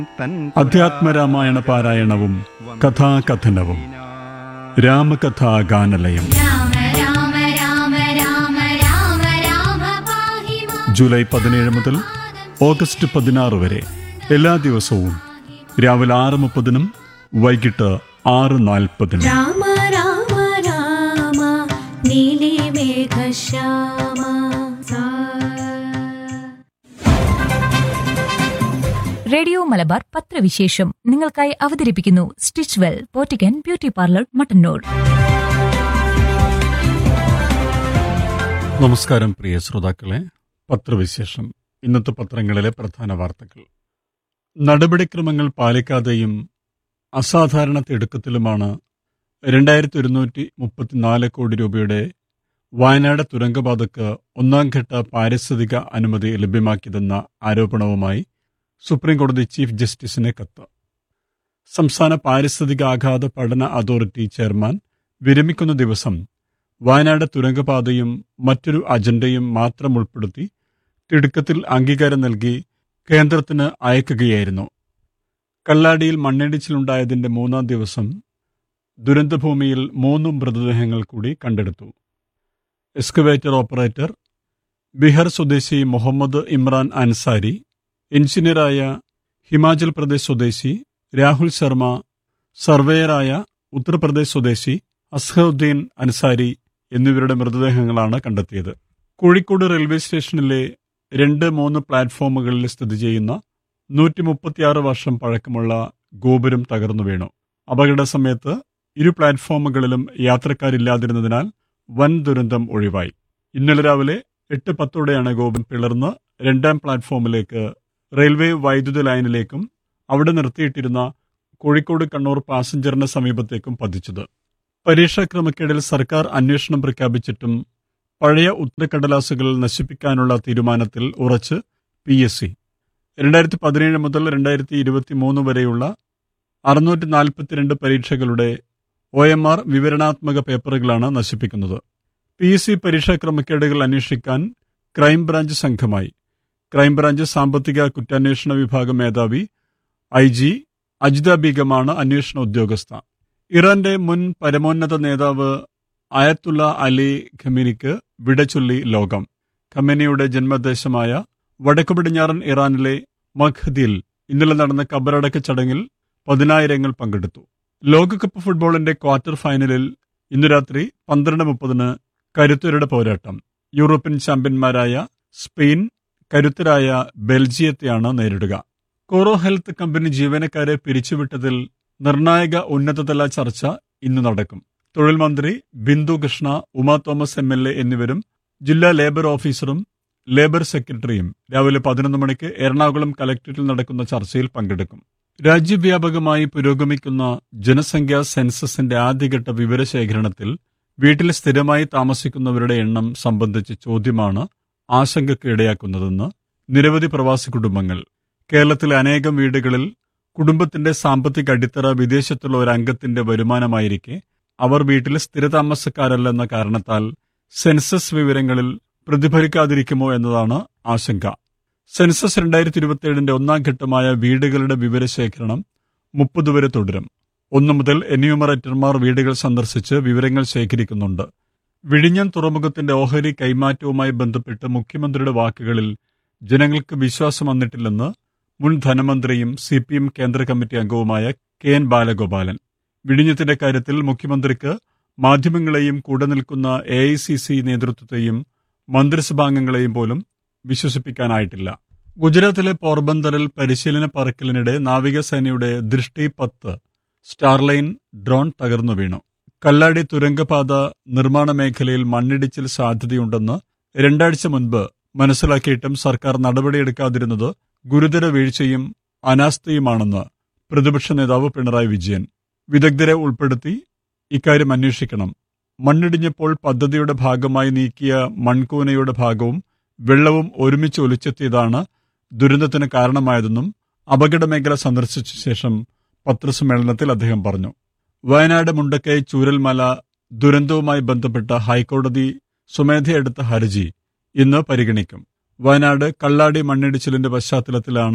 അധ്യാത്മരാമായണ പാരായണവും കഥാകഥനവും രാമകഥാഗാനലയം രാമ രാമ രാമ രാമ രാമ രാമ പാഹി മാം. ജൂലൈ പതിനേഴ് മുതൽ ഓഗസ്റ്റ് പതിനാറ് വരെ എല്ലാ ദിവസവും രാവിലെ ആറ് മുപ്പതിനും വൈകിട്ട് ആറ് നാൽപ്പതിനും രാമ രാമ രാമ നീലി മേഘശ്യാമ സാ റേഡിയോ മലബാർ പത്രവിശേഷം നിങ്ങൾക്കായി അവതരിപ്പിക്കുന്നു stitch well boutique and beauty parlour Mattannur നമസ്കാരം പ്രിയ ശ്രോതാക്കളെ പത്രവിശേഷം ഇന്നത്തെ പത്രങ്ങളിലെ പ്രധാന വാർത്തകൾ നടപടിക്രമങ്ങൾ പാലിക്കാതെയും അസാധാരണ തിടുക്കത്തിലുമാണ് രണ്ടായിരത്തി ഒരുന്നൂറ്റി മുപ്പത്തിനാല് കോടി രൂപയുടെ വയനാട് തുരങ്കപാതക്ക് ഒന്നാം ഘട്ട പാരിസ്ഥിതിക അനുമതി ലഭ്യമാക്കിയതെന്ന ആരോപണവുമായി സുപ്രീംകോടതി ചീഫ് ജസ്റ്റിസിന് കത്ത് സംസ്ഥാന പാരിസ്ഥിതിക ആഘാത പഠന അതോറിറ്റി ചെയർമാൻ വിരമിക്കുന്ന ദിവസം വയനാട് തുരങ്കപാതയും മറ്റൊരു അജണ്ടയും മാത്രം ഉൾപ്പെടുത്തി തിടുക്കത്തിൽ അംഗീകാരം നൽകി കേന്ദ്രത്തിന് അയക്കുകയായിരുന്നു കല്ലാടിയിൽ മണ്ണിടിച്ചിലുണ്ടായതിന്റെ മൂന്നാം ദിവസം ദുരന്തഭൂമിയിൽ മൂന്ന് മൃതദേഹങ്ങൾ കൂടി കണ്ടെടുത്തു എക്സ്കവേറ്റർ ഓപ്പറേറ്റർ ബിഹാർ സ്വദേശി മുഹമ്മദ് ഇമ്രാൻ അൻസാരി എഞ്ചിനീയറായ ഹിമാചൽ പ്രദേശ് സ്വദേശി രാഹുൽ ശർമ്മ സർവേയറായ ഉത്തർപ്രദേശ് സ്വദേശി അസ്ഹറുദ്ദീൻ അൻസാരി എന്നിവരുടെ മൃതദേഹങ്ങളാണ് കണ്ടെത്തിയത് കോഴിക്കോട് റെയിൽവേ സ്റ്റേഷനിലെ രണ്ട് മൂന്ന് പ്ലാറ്റ്ഫോമുകളിൽ സ്ഥിതി ചെയ്യുന്ന നൂറ്റി മുപ്പത്തിയാറ് വർഷം പഴക്കമുള്ള ഗോപുരം തകർന്നു വീണു അപകട സമയത്ത് ഇരു പ്ലാറ്റ്ഫോമുകളിലും യാത്രക്കാരില്ലാതിരുന്നതിനാൽ വൻ ദുരന്തം ഒഴിവായി ഇന്നലെ രാവിലെ എട്ട് പത്തോടെയാണ് ഗോപുരം പിളർന്ന് രണ്ടാം പ്ലാറ്റ്ഫോമിലേക്ക് റെയിൽവേ വൈദ്യുത ലൈനിലേക്കും അവിടെ നിർത്തിയിട്ടിരുന്ന കോഴിക്കോട് കണ്ണൂർ പാസഞ്ചറിന് സമീപത്തേക്കും പതിച്ചത് പരീക്ഷാ ക്രമക്കേടിൽ സർക്കാർ അന്വേഷണം പ്രഖ്യാപിച്ചിട്ടും പഴയ ഉത്തരക്കടലാസുകൾ നശിപ്പിക്കാനുള്ള തീരുമാനത്തിൽ ഉറച്ച് പി എസ് സി രണ്ടായിരത്തി പതിനേഴ് മുതൽ രണ്ടായിരത്തി ഇരുപത്തി മൂന്ന് വരെയുള്ള അറുന്നൂറ്റി നാൽപ്പത്തിരണ്ട് പരീക്ഷകളുടെ ഒ എം ആർ വിവരണാത്മക പേപ്പറുകളാണ് നശിപ്പിക്കുന്നത് പി എസ് സി പരീക്ഷാ ക്രമക്കേടുകൾ അന്വേഷിക്കാൻ ക്രൈംബ്രാഞ്ച് സംഘമായി ക്രൈംബ്രാഞ്ച് സാമ്പത്തിക കുറ്റാന്വേഷണ വിഭാഗം മേധാവി ഐ ജി അജിത ബീഗമാണ് അന്വേഷണ ഉദ്യോഗസ്ഥ ഇറാന്റെ മുൻ പരമോന്നത നേതാവ് അയത്തുള്ള അലി ഖമീനിക്ക് വിടചൊല്ലി ലോകം ഖമേനിയുടെ ജന്മദേശമായ വടക്കു പടിഞ്ഞാറൻ ഇറാനിലെ മഖ്ദിൽ ഇന്നലെ നടന്ന കബറടക്ക ചടങ്ങിൽ പതിനായിരങ്ങൾ പങ്കെടുത്തു ലോകകപ്പ് ഫുട്ബോളിന്റെ ക്വാർട്ടർ ഫൈനലിൽ ഇന്നു രാത്രി പന്ത്രണ്ട് മുപ്പതിന് കരുത്തരുടെ പോരാട്ടം യൂറോപ്യൻ ചാമ്പ്യന്മാരായ സ്പെയിൻ കരുത്തരായ ബെൽജിയത്തെയാണ് നേരിടുക കോറോ ഹെൽത്ത് കമ്പനി ജീവനക്കാരെ പിരിച്ചുവിട്ടതിൽ നിർണായക ഉന്നതതല ചർച്ച ഇന്ന് നടക്കും തൊഴിൽ മന്ത്രി Bindu Krishna Uma Thomas M L A എന്നിവരും ജില്ലാ ലേബർ ഓഫീസറും ലേബർ സെക്രട്ടറിയും രാവിലെ പതിനൊന്ന് മണിക്ക് എറണാകുളം കലക്ടറേറ്റിൽ നടക്കുന്ന ചർച്ചയിൽ പങ്കെടുക്കും രാജ്യവ്യാപകമായി പുരോഗമിക്കുന്ന ജനസംഖ്യാ സെൻസസിന്റെ ആദ്യഘട്ട വിവരശേഖരണത്തിൽ വീട്ടിൽ സ്ഥിരമായി താമസിക്കുന്നവരുടെ എണ്ണം സംബന്ധിച്ച ചോദ്യമാണ് ആശങ്കയ്ക്ക് ഇടയാക്കുന്നതെന്ന് നിരവധി പ്രവാസി കുടുംബങ്ങൾ കേരളത്തിലെ അനേകം വീടുകളിൽ കുടുംബത്തിന്റെ സാമ്പത്തിക അടിത്തറ വിദേശത്തുള്ള ഒരു അംഗത്തിന്റെ വരുമാനമായിരിക്കെ അവർ വീട്ടിൽ സ്ഥിരതാമസക്കാരല്ലെന്ന കാരണത്താൽ സെൻസസ് വിവരങ്ങളിൽ പ്രതിഫലിക്കാതിരിക്കുമോ എന്നതാണ് ആശങ്ക സെൻസസ് രണ്ടായിരത്തി ഇരുപത്തിയേഴിന്റെ ഒന്നാം ഘട്ടമായ വീടുകളുടെ വിവരശേഖരണം മുപ്പത് വരെ തുടരും ഒന്നു മുതൽ എന്യൂമറേറ്റർമാർ വീടുകൾ സന്ദർശിച്ച് വിവരങ്ങൾ ശേഖരിക്കുന്നുണ്ട് വിഴിഞ്ഞം തുറമുഖത്തിന്റെ ഓഹരി കൈമാറ്റവുമായി ബന്ധപ്പെട്ട് മുഖ്യമന്ത്രിയുടെ വാക്കുകളിൽ ജനങ്ങൾക്ക് വിശ്വാസം വന്നിട്ടില്ലെന്ന് മുൻ ധനമന്ത്രിയും സി പി എം കേന്ദ്ര കമ്മിറ്റി അംഗവുമായ കെ എൻ ബാലഗോപാലൻ വിഴിഞ്ഞത്തിന്റെ കാര്യത്തിൽ മുഖ്യമന്ത്രിക്ക് മാധ്യമങ്ങളെയും കൂടെ നിൽക്കുന്ന എ ഐ സി സി നേതൃത്വത്തെയും മന്ത്രിസഭാംഗങ്ങളെയും പോലും വിശ്വസിപ്പിക്കാനായിട്ടില്ല ഗുജറാത്തിലെ പോർബന്തറിൽ പരിശീലന പറക്കലിനിടെ നാവികസേനയുടെ ദൃഷ്ടി പത്ത് സ്റ്റാർലൈൻ ഡ്രോൺ തകർന്നു വീണു കല്ലാടി തുരങ്കപാത നിർമ്മാണ മേഖലയിൽ മണ്ണിടിച്ചിൽ സാധ്യതയുണ്ടെന്ന് രണ്ടാഴ്ച മുൻപ് മനസ്സിലാക്കിയിട്ടും സർക്കാർ നടപടിയെടുക്കാതിരുന്നത് ഗുരുതര വീഴ്ചയും അനാസ്ഥയുമാണെന്ന് പ്രതിപക്ഷ നേതാവ് പിണറായി വിജയൻ വിദഗ്ധരെ ഉൾപ്പെടുത്തി ഇക്കാര്യം അന്വേഷിക്കണം മണ്ണിടിഞ്ഞപ്പോൾ പദ്ധതിയുടെ ഭാഗമായി നീക്കിയ മൺകൂനയുടെ ഭാഗവും വെള്ളവും ഒരുമിച്ച് ഒലിച്ചെത്തിയതാണ് ദുരന്തത്തിന് കാരണമായതെന്നും അപകടമേഖല സന്ദർശിച്ച ശേഷം പത്രസമ്മേളനത്തിൽ അദ്ദേഹം പറഞ്ഞു വയനാട് മുണ്ടക്കൈ ചൂരൽമല ദുരന്തവുമായി ബന്ധപ്പെട്ട ഹൈക്കോടതി സ്വമേധയെടുത്ത ഹർജി ഇന്ന് പരിഗണിക്കും വയനാട് കള്ളാടി മണ്ണിടിച്ചിലിന്റെ പശ്ചാത്തലത്തിലാണ്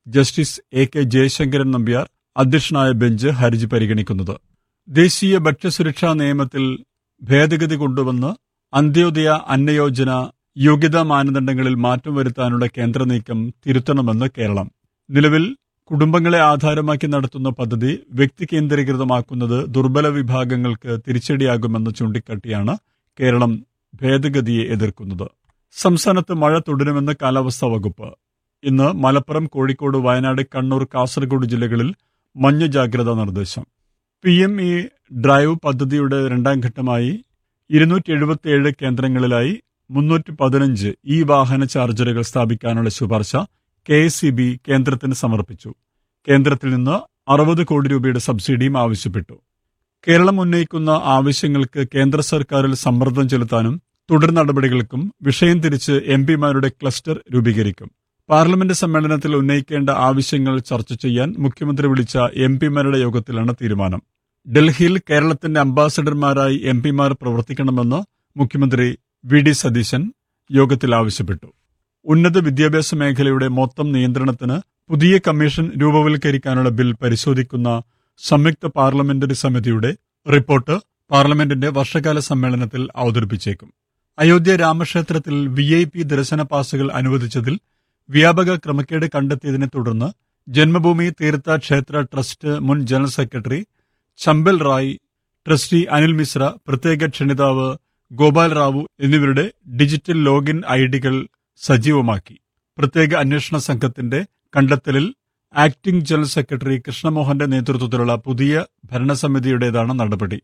justice A K Jayasankaran Nambiar അധ്യക്ഷനായ ബെഞ്ച് ഹർജി പരിഗണിക്കുന്നത് ദേശീയ ഭക്ഷ്യസുരക്ഷാ നിയമത്തിൽ ഭേദഗതി കൊണ്ടുവന്ന് അന്ത്യോദയ അന്നയോജന യോഗ്യതാ മാനദണ്ഡങ്ങളിൽ മാറ്റം വരുത്താനുള്ള കേന്ദ്ര നീക്കം തിരുത്തണമെന്ന് കേരളം നിലവിൽ കുടുംബങ്ങളെ ആധാരമാക്കി നടത്തുന്ന പദ്ധതി വ്യക്തി കേന്ദ്രീകൃതമാക്കുന്നത് ദുർബല വിഭാഗങ്ങൾക്ക് തിരിച്ചടിയാകുമെന്ന് ചൂണ്ടിക്കാട്ടിയാണ് കേരളം ഭേദഗതിയെ എതിർക്കുന്നത് സംസ്ഥാനത്ത് മഴ തുടരുമെന്ന് കാലാവസ്ഥാ വകുപ്പ് ഇന്ന് മലപ്പുറം കോഴിക്കോട് വയനാട് കണ്ണൂർ കാസർഗോഡ് ജില്ലകളിൽ മഞ്ഞ ജാഗ്രതാ നിർദ്ദേശം പി എം ഇ ഡ്രൈവ് പദ്ധതിയുടെ രണ്ടാം ഘട്ടമായി ഇരുന്നൂറ്റി എഴുപത്തിയേഴ് കേന്ദ്രങ്ങളിലായി മുന്നൂറ്റി പതിനഞ്ച് ഇ വാഹന ചാർജറുകൾ സ്ഥാപിക്കാനുള്ള ശുപാർശ കെ എസ് സി ബി കേന്ദ്രത്തിന് സമർപ്പിച്ചു കേന്ദ്രത്തിൽ നിന്ന് അറുപത് കോടി രൂപയുടെ സബ്സിഡിയും ആവശ്യപ്പെട്ടു കേരളം ഉന്നയിക്കുന്ന ആവശ്യങ്ങൾക്ക് കേന്ദ്ര സർക്കാരിൽ സമ്മർദ്ദം ചെലുത്താനും തുടർ നടപടികൾക്കും വിഷയം തിരിച്ച് എം പിമാരുടെ ക്ലസ്റ്റർ രൂപീകരിക്കും പാർലമെന്റ് സമ്മേളനത്തിൽ ഉന്നയിക്കേണ്ട ആവശ്യങ്ങൾ ചർച്ച ചെയ്യാൻ മുഖ്യമന്ത്രി വിളിച്ച എം പിമാരുടെ യോഗത്തിലാണ് തീരുമാനം ഡൽഹിയിൽ കേരളത്തിന്റെ അംബാസഡർമാരായി എം പിമാർ പ്രവർത്തിക്കണമെന്ന് മുഖ്യമന്ത്രി വി ഡി സതീശൻ യോഗത്തിൽ ആവശ്യപ്പെട്ടു ഉന്നത വിദ്യാഭ്യാസ മേഖലയുടെ മൊത്തം നിയന്ത്രണത്തിന് പുതിയ കമ്മീഷൻ രൂപവൽക്കരിക്കാനുള്ള ബിൽ പരിശോധിക്കുന്ന സംയുക്ത പാർലമെന്ററി സമിതിയുടെ റിപ്പോർട്ട് പാർലമെന്റിന്റെ വർഷകാല സമ്മേളനത്തിൽ അവതരിപ്പിച്ചേക്കും അയോധ്യ രാമക്ഷേത്രത്തിൽ വി ഐ പി ദർശന പാസുകൾ അനുവദിച്ചതിൽ വ്യാപക ക്രമക്കേട് കണ്ടെത്തിയതിനെ തുടർന്ന് ജന്മഭൂമി തീർത്ഥ ക്ഷേത്ര ട്രസ്റ്റ് മുൻ general secretary Champat Rai trustee Anil Mishra പ്രത്യേക ക്ഷണിതാവ് ഗോപാൽ റാവു എന്നിവരുടെ ഡിജിറ്റൽ ലോഗിൻ ഐഡികൾ സജീവമാക്കി പ്രത്യേക അന്വേഷണ സംഘത്തിന്റെ കണ്ടെത്തലിൽ ആക്ടിംഗ് ജനറൽ സെക്രട്ടറി കൃഷ്ണമോഹന്റെ നേതൃത്വത്തിലുള്ള പുതിയ ഭരണസമിതിയുടേതാണ് നടപടി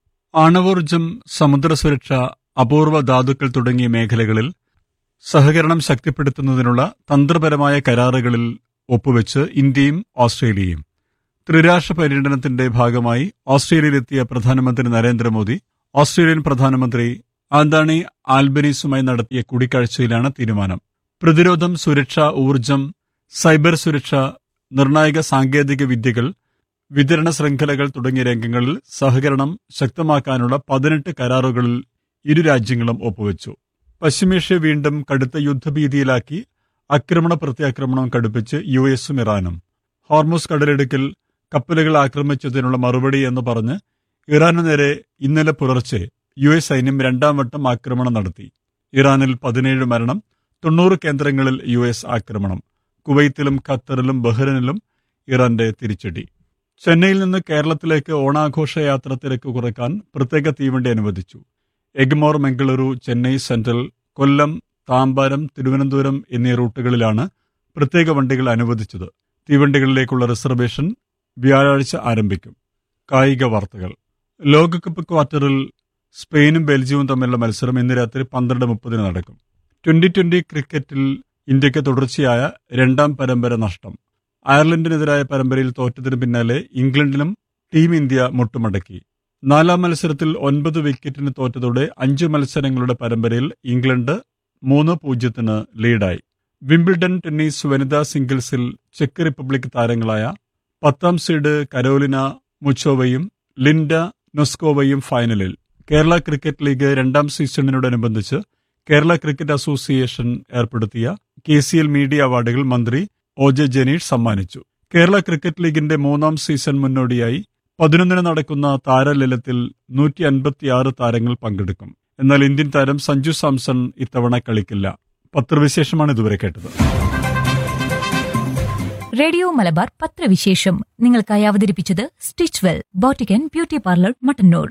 ആണവോർജം സമുദ്ര സുരക്ഷ അപൂർവ ധാതുക്കൾ തുടങ്ങിയ മേഖലകളിൽ സഹകരണം ശക്തിപ്പെടുത്തുന്നതിനുള്ള തന്ത്രപരമായ കരാറുകളിൽ ഒപ്പുവെച്ച് ഇന്ത്യയും ഓസ്ട്രേലിയയും ത്രിരാഷ്ട്ര പര്യടനത്തിന്റെ ഭാഗമായി ഓസ്ട്രേലിയയിലെത്തിയ പ്രധാനമന്ത്രി നരേന്ദ്രമോദി ഓസ്ട്രേലിയൻ പ്രധാനമന്ത്രി ആന്താണി ആൽബനീസുമായി നടത്തിയ കൂടിക്കാഴ്ചയിലാണ് തീരുമാനം പ്രതിരോധം സുരക്ഷ ഊർജം സൈബർ സുരക്ഷ നിർണായക സാങ്കേതിക വിദ്യകൾ വിതരണ ശൃംഖലകൾ തുടങ്ങിയ രംഗങ്ങളിൽ സഹകരണം ശക്തമാക്കാനുള്ള പതിനെട്ട് കരാറുകളിൽ ഇരു രാജ്യങ്ങളും ഒപ്പുവെച്ചു പശ്ചിമേഷ്യ വീണ്ടും കടുത്ത യുദ്ധഭീതിയിലാക്കി ആക്രമണ പ്രത്യാക്രമണം കടുപ്പിച്ച് യു എസും ഇറാനും ഹോർമുസ് കടലിടുക്കിൽ കപ്പലുകൾ ആക്രമിച്ചതിനുള്ള മറുപടി എന്ന് പറഞ്ഞ് ഇറാനു നേരെ ഇന്നലെ പുലർച്ചെ യു എസ് സൈന്യം രണ്ടാം വട്ടം ആക്രമണം നടത്തി ഇറാനിൽ പതിനേഴ് മരണം തൊണ്ണൂറ് കേന്ദ്രങ്ങളിൽ യു എസ് ആക്രമണം കുവൈത്തിലും ഖത്തറിലും ബഹ്റൈനിലും ഇറാന്റെ തിരിച്ചടി ചെന്നൈയിൽ നിന്ന് കേരളത്തിലേക്ക് ഓണാഘോഷ യാത്ര തിരക്ക് കുറയ്ക്കാൻ പ്രത്യേക തീവണ്ടി അനുവദിച്ചു എഗ്മോർ മംഗളൂരു ചെന്നൈ സെൻട്രൽ കൊല്ലം താമ്പാരം തിരുവനന്തപുരം എന്നീ റൂട്ടുകളിലാണ് പ്രത്യേക വണ്ടികൾ അനുവദിച്ചത് തീവണ്ടികളിലേക്കുള്ള റിസർവേഷൻ വ്യാഴാഴ്ച ആരംഭിക്കും കായിക വാർത്തകൾ ലോകകപ്പ് ക്വാർട്ടറിൽ സ്പെയിനും ബെൽജിയവും തമ്മിലുള്ള മത്സരം ഇന്ന് രാത്രി പന്ത്രണ്ട് മുപ്പതിന് നടക്കും ട്വന്റി ട്വന്റി ക്രിക്കറ്റിൽ ഇന്ത്യക്ക് തുടർച്ചയായ രണ്ടാം പരമ്പര നഷ്ടം അയർലൻഡിനെതിരായ പരമ്പരയിൽ തോറ്റതിന് പിന്നാലെ ഇംഗ്ലണ്ടിലും ടീം ഇന്ത്യ മുട്ടുമടക്കി നാലാം മത്സരത്തിൽ ഒൻപത് വിക്കറ്റിന് തോറ്റതോടെ അഞ്ച് മത്സരങ്ങളുടെ പരമ്പരയിൽ ഇംഗ്ലണ്ട് മൂന്ന് പൂജ്യത്തിന് ലീഡായി വിംബിൾഡൺ ടെന്നീസ് വനിതാ സിംഗിൾസിൽ ചെക്ക് റിപ്പബ്ലിക് താരങ്ങളായ പത്താം സീഡ് കരോലിന മുച്ചോവയും ലിൻഡ നൊസ്കോവയും ഫൈനലിൽ കേരള ക്രിക്കറ്റ് ലീഗ് രണ്ടാം സീസണിനോടനുബന്ധിച്ച് കേരള ക്രിക്കറ്റ് അസോസിയേഷൻ ഏർപ്പെടുത്തിയ കെ സി എൽ മീഡിയ അവാർഡുകൾ മന്ത്രി ഒ ജെ ജനീഷ് സമ്മാനിച്ചു കേരള ക്രിക്കറ്റ് ലീഗിന്റെ മൂന്നാം സീസൺ മുന്നോടിയായി പതിനൊന്നിന് നടക്കുന്ന താരലലത്തിൽ നൂറ്റി അൻപത്തിയാറ് താരങ്ങൾ പങ്കെടുക്കും എന്നാൽ ഇന്ത്യൻ താരം സഞ്ജു സാംസൺ ഇത്തവണ കളിക്കില്ല പത്രവിശേഷമാണ് ഇതുവരെ കേട്ടത് റേഡിയോ മലബാർ പത്രവിശേഷം നിങ്ങൾക്കായി അവതരിപ്പിച്ചത് stitch well boutique and beauty parlour Mattannur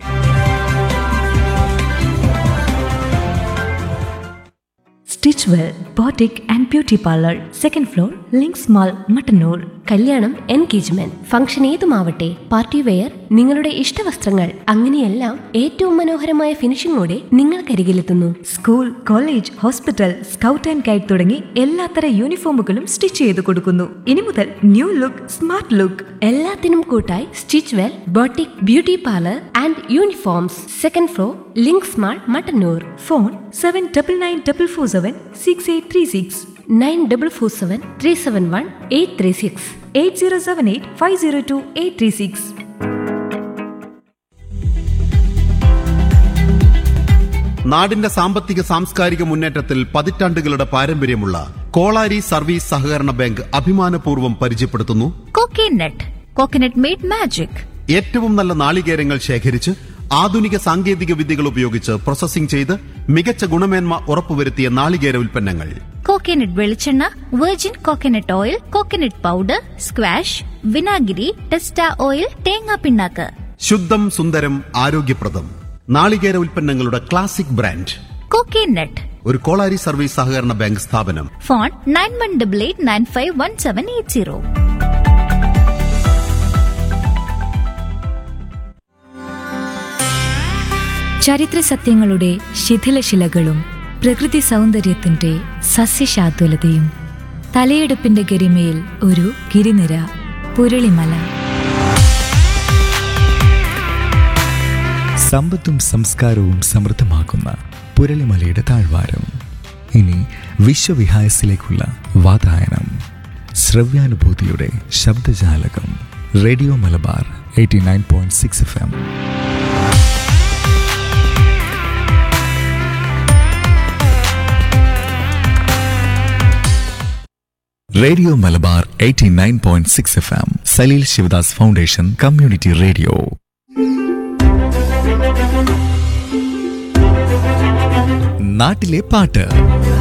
stitch well boutique and beauty parlour second floor Links mall Mattannur കല്യാണം എൻഗേജ്മെന്റ് ഫംഗ്ഷൻ ഏതുമാവട്ടെ പാർട്ടി വെയർ നിങ്ങളുടെ ഇഷ്ടവസ്ത്രങ്ങൾ അങ്ങനെയെല്ലാം ഏറ്റവും മനോഹരമായ ഫിനിഷിംഗോടെ നിങ്ങൾക്കരികിലെത്തുന്നു school college hospital scout and guide തുടങ്ങി എല്ലാത്തര യൂണിഫോമുകളും സ്റ്റിച്ച് ചെയ്ത് കൊടുക്കുന്നു ഇനി മുതൽ ന്യൂ ലുക്ക് സ്മാർട്ട് ലുക്ക് എല്ലാത്തിനും കൂട്ടായി stitch well boutique beauty parlour and uniforms second floor Links mall Mattannur phone seven double nine double four seven six eight three six nine double four seven three seven one eight three six eight zero seven eight five zero two eight three six നാടിന്റെ സാമ്പത്തിക സാംസ്കാരിക മുന്നേറ്റത്തിൽ പതിറ്റാണ്ടുകളുടെ പാരമ്പര്യമുള്ള Kolari service സഹകരണ bank അഭിമാനപൂർവ്വം പരിചയപ്പെടുത്തുന്നു coconut coconut made magic ഏറ്റവും നല്ല നാളികേരങ്ങൾ ശേഖരിച്ച് ആധുനിക സാങ്കേതിക വിദ്യകൾ ഉപയോഗിച്ച് പ്രോസസ്സിംഗ് ചെയ്ത് മികച്ച ഗുണമേന്മ ഉറപ്പുവരുത്തിയ നാളികേര ഉൽപ്പന്നങ്ങൾ കോക്കനട്ട് വെളിച്ചെണ്ണ virgin coconut oil coconut powder squash വിനാഗിരി ടെസ്റ്റ ഓയിൽ തേങ്ങാ പിണ്ണാക്ക് ശുദ്ധം സുന്ദരം ആരോഗ്യപ്രദം നാളികേര ഉൽപ്പന്നങ്ങളുടെ ക്ലാസിക് ബ്രാൻഡ് കോക്കനട്ട് ഒരു കോളാരി സർവീസ് സഹകരണ ബാങ്ക് സ്ഥാപനം phone nine one double eight nine five one seven eight zero ചരിത്ര സത്യങ്ങളുടെ ശിഥിലശിലകളും പ്രകൃതി സൗന്ദര്യത്തിന്റെ സസ്യശാതുലതയും തലയെടുപ്പിന്റെ ഗരിമയിൽ ഒരു ഗിരിനിര പുരളിമല സമ്പത്തും സംസ്കാരവും സമൃദ്ധമാക്കുന്ന പുരളിമലയുടെ താഴ്വാരം ഇനി വിശ്വവിഹായസിലേക്കുള്ള വാതായനം ശ്രവ്യാനുഭൂതിയുടെ ശബ്ദജാലകം radio Malabar eighty nine point six F M radio Malabar eighty nine point six F M Saleel Sivadas foundation community radio നാട്ടിലെ പാട്ട്